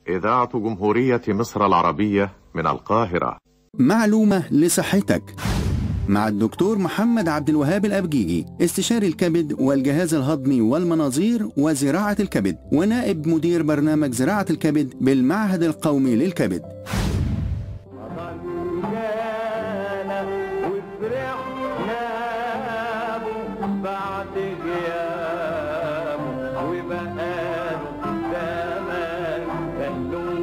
إذاعة جمهورية مصر العربية من القاهرة معلومة لصحتك مع الدكتور محمد عبد الوهاب الأبجيجي استشاري الكبد والجهاز الهضمي والمناظير وزراعة الكبد ونائب مدير برنامج زراعة الكبد بالمعهد القومي للكبد جانا وفرحنا به بعد غيابه وبقاله زمان خلوه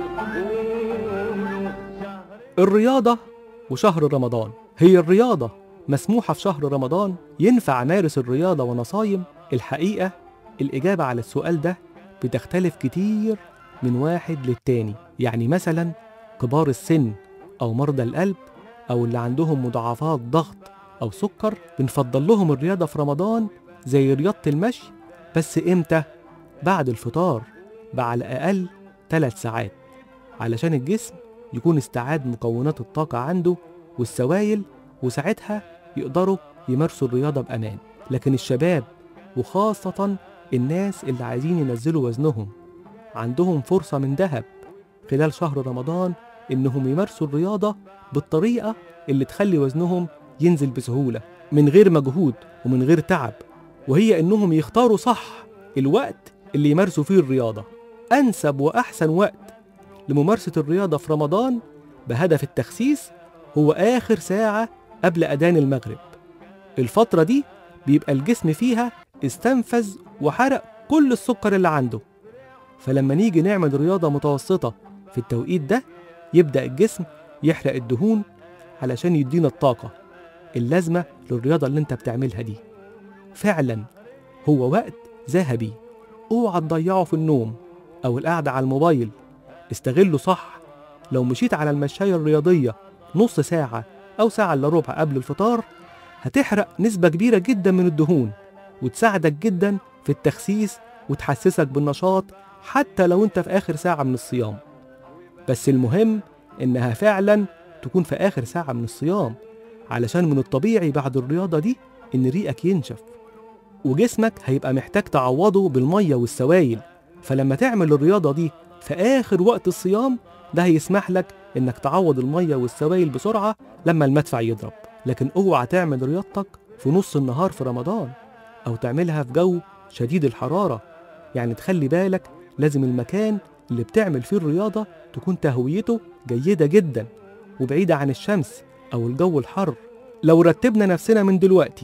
قولوا شهر الرياضة وشهر رمضان هي الرياضة مسموحة في شهر رمضان ينفع أمارس الرياضة وأنا صايم الحقيقة الإجابة على السؤال ده بتختلف كتير من واحد للتاني يعني مثلا كبار السن أو مرضى القلب أو اللي عندهم مضاعفات ضغط أو سكر بنفضل لهم الرياضة في رمضان زي رياضة المشي بس إمتى؟ بعد الفطار بعلى الأقل 3 ساعات علشان الجسم يكون استعاد مكونات الطاقة عنده والسوائل وساعتها يقدروا يمارسوا الرياضة بأمان لكن الشباب وخاصة الناس اللي عايزين ينزلوا وزنهم عندهم فرصة من ذهب خلال شهر رمضان إنهم يمارسوا الرياضة بالطريقة اللي تخلي وزنهم ينزل بسهولة من غير مجهود ومن غير تعب وهي إنهم يختاروا صح الوقت اللي يمارسوا فيه الرياضة أنسب وأحسن وقت لممارسة الرياضة في رمضان بهدف التخسيس هو آخر ساعة قبل أذان المغرب الفترة دي بيبقى الجسم فيها استنفذ وحرق كل السكر اللي عنده فلما نيجي نعمل رياضة متوسطة في التوقيت ده يبدأ الجسم يحرق الدهون علشان يدينا الطاقة اللازمة للرياضة اللي انت بتعملها دي فعلا هو وقت ذهبي اوعى تضيعه في النوم او القعدة على الموبايل استغله صح لو مشيت على المشاية الرياضية نص ساعة أو ساعة إلا ربع قبل الفطار هتحرق نسبة كبيرة جدا من الدهون وتساعدك جدا في التخسيس وتحسسك بالنشاط حتى لو انت في آخر ساعة من الصيام بس المهم إنها فعلا تكون في آخر ساعة من الصيام علشان من الطبيعي بعد الرياضة دي إن ريقك ينشف وجسمك هيبقى محتاج تعوضه بالمية والسوائل فلما تعمل الرياضة دي في آخر وقت الصيام ده هيسمح لك إنك تعوض المية والسوائل بسرعة لما المدفع يضرب لكن اوعى تعمل رياضتك في نص النهار في رمضان أو تعملها في جو شديد الحرارة يعني تخلي بالك لازم المكان اللي بتعمل فيه الرياضة تكون تهويته جيدة جدا وبعيدة عن الشمس أو الجو الحر لو رتبنا نفسنا من دلوقتي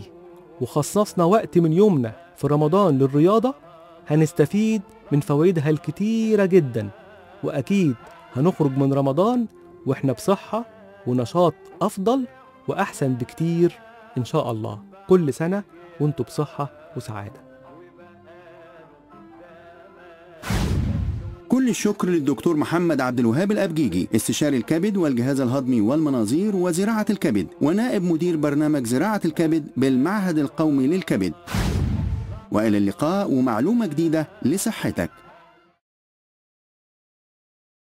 وخصصنا وقت من يومنا في رمضان للرياضة هنستفيد من فوائدها الكتيرة جدا وأكيد هنخرج من رمضان وإحنا بصحة ونشاط أفضل وأحسن بكتير إن شاء الله كل سنة وانتوا بصحة وسعادة كل الشكر للدكتور محمد عبد الوهاب الأبجيجي استشاري الكبد والجهاز الهضمي والمناظير وزراعة الكبد ونائب مدير برنامج زراعة الكبد بالمعهد القومي للكبد وإلى اللقاء ومعلومة جديدة لصحتك